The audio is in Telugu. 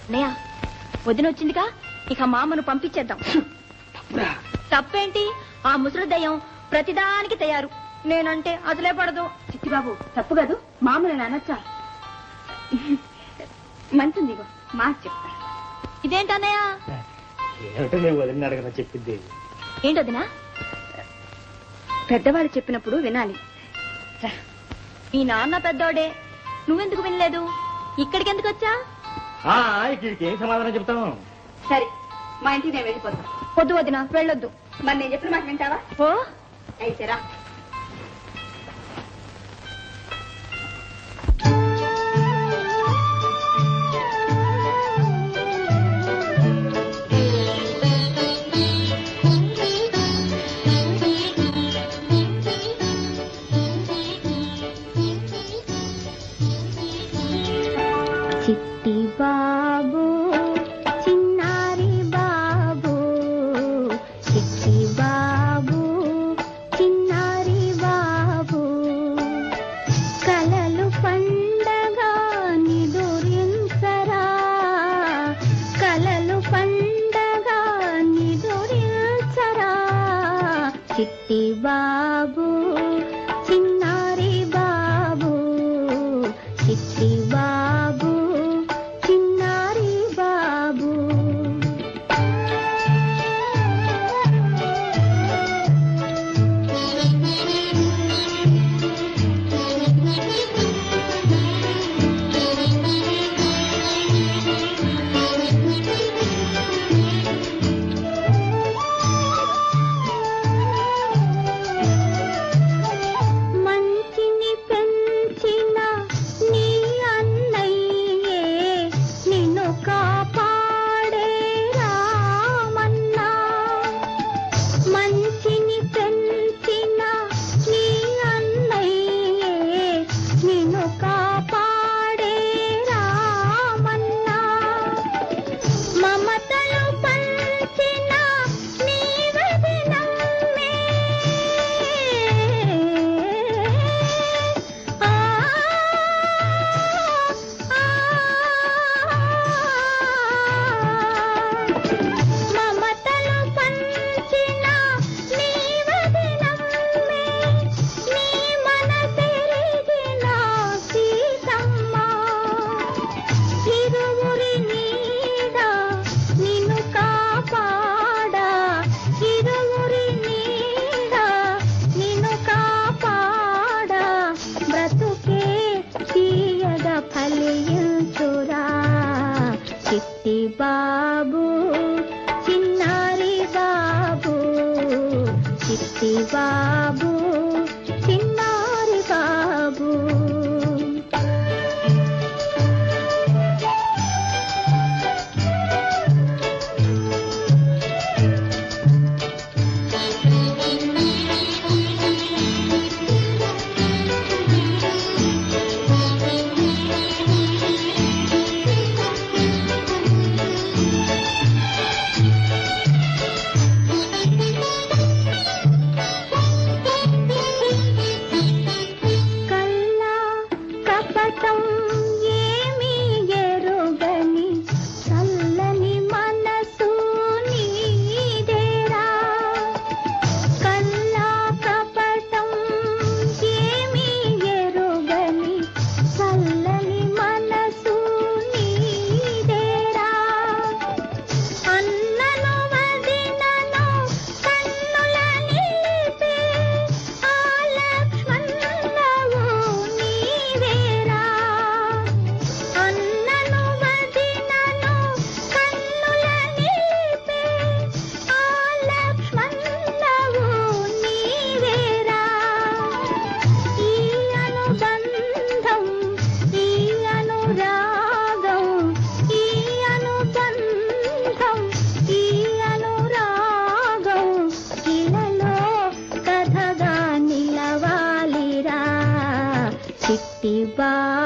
అన్నయ్య వదిన వచ్చిందిగా ఇక మామను పంపించేద్దాం తప్పేంటి ఆ ముసలి దయ్యం ప్రతిదానికి తయారు నేనంటే అసలే పడదు చిట్టిబాబు తప్పు కాదు మామూలు అనొచ్చా మంచింది ఇగో మాట చెప్తా ఇదేంటన్నయ్య ఏమిటో నేను వదిలిన అడగన చెప్పింది ఏంటదినా పెద్దవాళ్ళు చెప్పినప్పుడు వినాలి మీ నాన్న పెద్దోడే నువ్వెందుకు వినలేదు ఇక్కడికి ఎందుకు వచ్చా ఆ, ఇక్కడికి ఏం సమాధానం చెప్తాను సరే మా ఇంటికి నేను వెళ్ళిపోతాను వద్దు వదిన వెళ్ళొద్దు మరి నేను చెప్పిన మాట వింటావా ఓ అయితే రా చిట్టి బాబు చిన్నారి బాబు చిట్టి బాబు చిన్నారి బాబు కలలు పండగ నిదురించరా కలలు పండగ నిదురించరా చిట్టి బాబు చిన్నారి బాబు చిట్టి బాబు చిన్నారి బాబు మంచిని పెంచిన నీ అన్నయ్యే నిన్ను కాపాడే రామన్నా మంచిని పెంచిన నీ అన్నయ్యే నిన్ను కాపాడే రామన్నా మమతలు పంచిన నీ వదనమ్మే ఆ మమతలు పంచిన నీ వదనమ్మే నీ మనసెరిగిన సీతమ్మ ఇరువురి నీడ నిన్ను కాపాడా ఇరువురి నీడ నిన్ను కాపాడా బ్రతుకే తీయగ ఫలించురా చిట్టి బాబు చిన్నారి బాబు చిట్టి బాబు చిన్నారి బాబు కల్లా కపటం ఏమీ ఎరుగని చల్లని మనసు నీదేరా కల్లా కపటం ఏమీ ఎరుగని చల్లని మనసు నీదేరా అన్నను వదినను కన్నుల నిలిపే ఆ లక్ష్మణులవు నీవేరా అన్నను వదినను కన్నుల నిలిపే ఆ లక్ష్మణులవు నీవేరా ఈ అనుబంధం ఈ అనురాగం ఈ అనుబంధం ఈ అనురాగం ఇలలో కథగా నిలవాలిరా చిట్టి బా